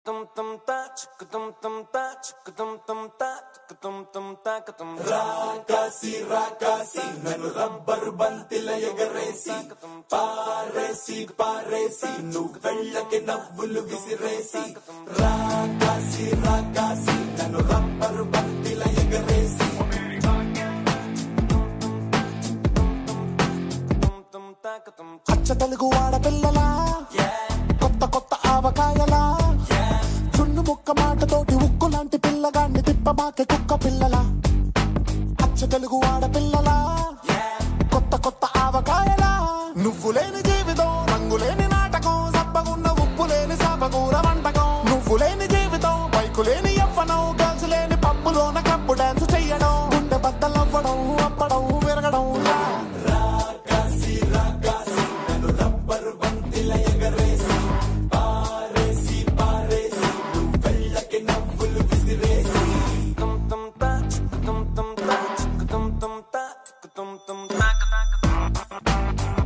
tum tum ta chuk tum tum ta chuk tum tum ta chuk tum tum ta ka tum రాకాసి రాకాసి నన్ను rubber బంతిల ఎగరేసి పారేసి పారేసి నువ్వు వెళ్ళకి నవ్వులు విసిరేసి రాకాసి రాకాసి నన్ను రబ్బరు బంతిల ఎగరేసి tum tum ta ka tum అచ్చ తెలుగు ఆడపిల్లలా కొత్త కొత్త ఆవకాయలా చున్ను ముక్క మాటతోటి ఉక్కు లాంటి పిల్లగాన్ని తిప్పమాకే కుక్క పిల్లలా అచ్చ తెలుగు ఆడపిల్లలా కొత్త కొత్త ఆవకాయలా నువ్వు లేని జీవితం రంగు లేని నాటకం సబ్బగున్న ఉప్పు లేని సాపకూర వంటకం నువ్వు లేని జీవితం బైకు లేని ఎవ్వనం గర్ల్స్ లేని పప్పులోన కప్పు డాన్స్ చెయ్యడం గుండె బద్దలవ్వడం అప్పడం విరగడం లా. రాకాసి రాకాసి నన్ను రబ్బరు బంతిల ఎగరేసి పారేసి పారేసి నువ్వు వెళ్ళకి నవ్వులు విసిరేసి tum tum ta chuk tum tum ta chuk tum tum ta chuk tum tum ta ka ta ka tum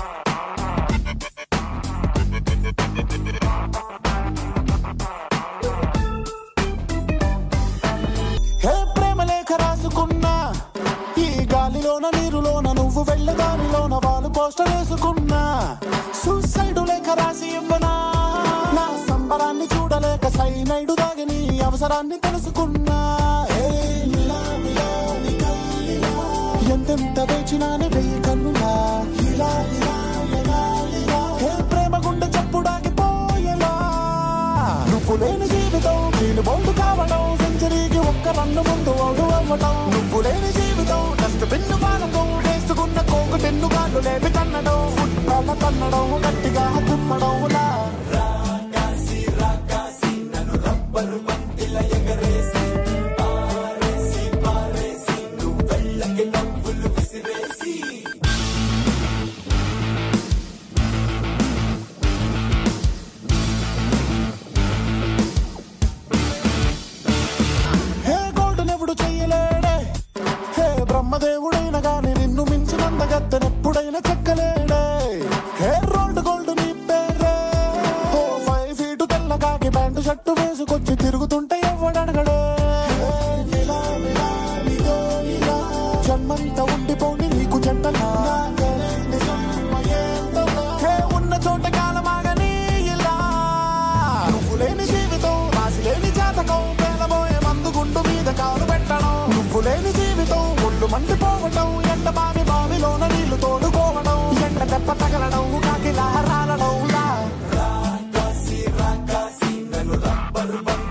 హే ప్రేమ లేఖ రాసుకున్నా ఈ గాలిలోన నీరులోన నువ్వు వెళ్ళ దారిలోన వాళ్ళు పోస్టర్ వేసుకున్నా సూసైడ్ లేఖ రాసి ఇవ్వనా నా సంబరాన్ని చూడలేక సైనైడు దాగి నీ అవసరాన్ని తెలుసుకున్నా హే మిలా మిలా నిగా ఇలా. ఎంతెంత వేచినానే వెయ్యి కన్నులా ఇలా ఇలా ఇలా ఇలా. హే ప్రేమ గుండె చప్పుడాగిపోయేలా నువ్వు లేని జీవితం నేను బౌండు కావడం సెంచరీకి ఒక్క రన్ను ముందు అవుడు అవ్వడం నువ్వు లేని జీవితం డస్ట్ బిన్ను వాడటం వేసుకున్న కోకు టెన్ను గాళ్ళు లేపి తన్నడం ఫుట్బాల్ తన్నడం గట్టిగా తిప్పడం లా రాకాసి రాకాసి నన్ను రబ్బరు బంతిల ఎగరేసి పారేసి పారేసి నువ్వు వెళ్ళకి నవ్వులు విసిరేసి హే గోల్డెన్ ఎవడు చెయ్యలేడే హే బ్రహ్మదేవుడైన గాని నిన్ను మించినంత గత్తెనెప్పుడైనా చెక్కలేడే హే రోల్డ్ గోల్డ్ నీ పేరే ఓ ఫైవ్ ఫీటు తెల్లగాకి ప్యాంటు షర్టు వేసుకొచ్చి తిరుగుతుంటే ఎవడడగడే హే మిలా మిలా నీతో ఇలా జన్మంతా ఉండిపోని నీకు జంటలా హే ఉన్న చోట కాలమాగని ఇలా నువ్వు లేని జీవితం రాసి లేని జాతకం పేలబోయే మందు గుండు మీద కాలు పెట్టడం నువ్వు లేని జీవితం ఒళ్ళు మండిపోవటం ఎండ బావి బావిలోన నీళ్లు తోడుకోవడం ఎండ దెబ్బ తగలడం కాకిలా రాలడం లా రాకాసి రాకాసి నన్ను రబ్బరు బంతిల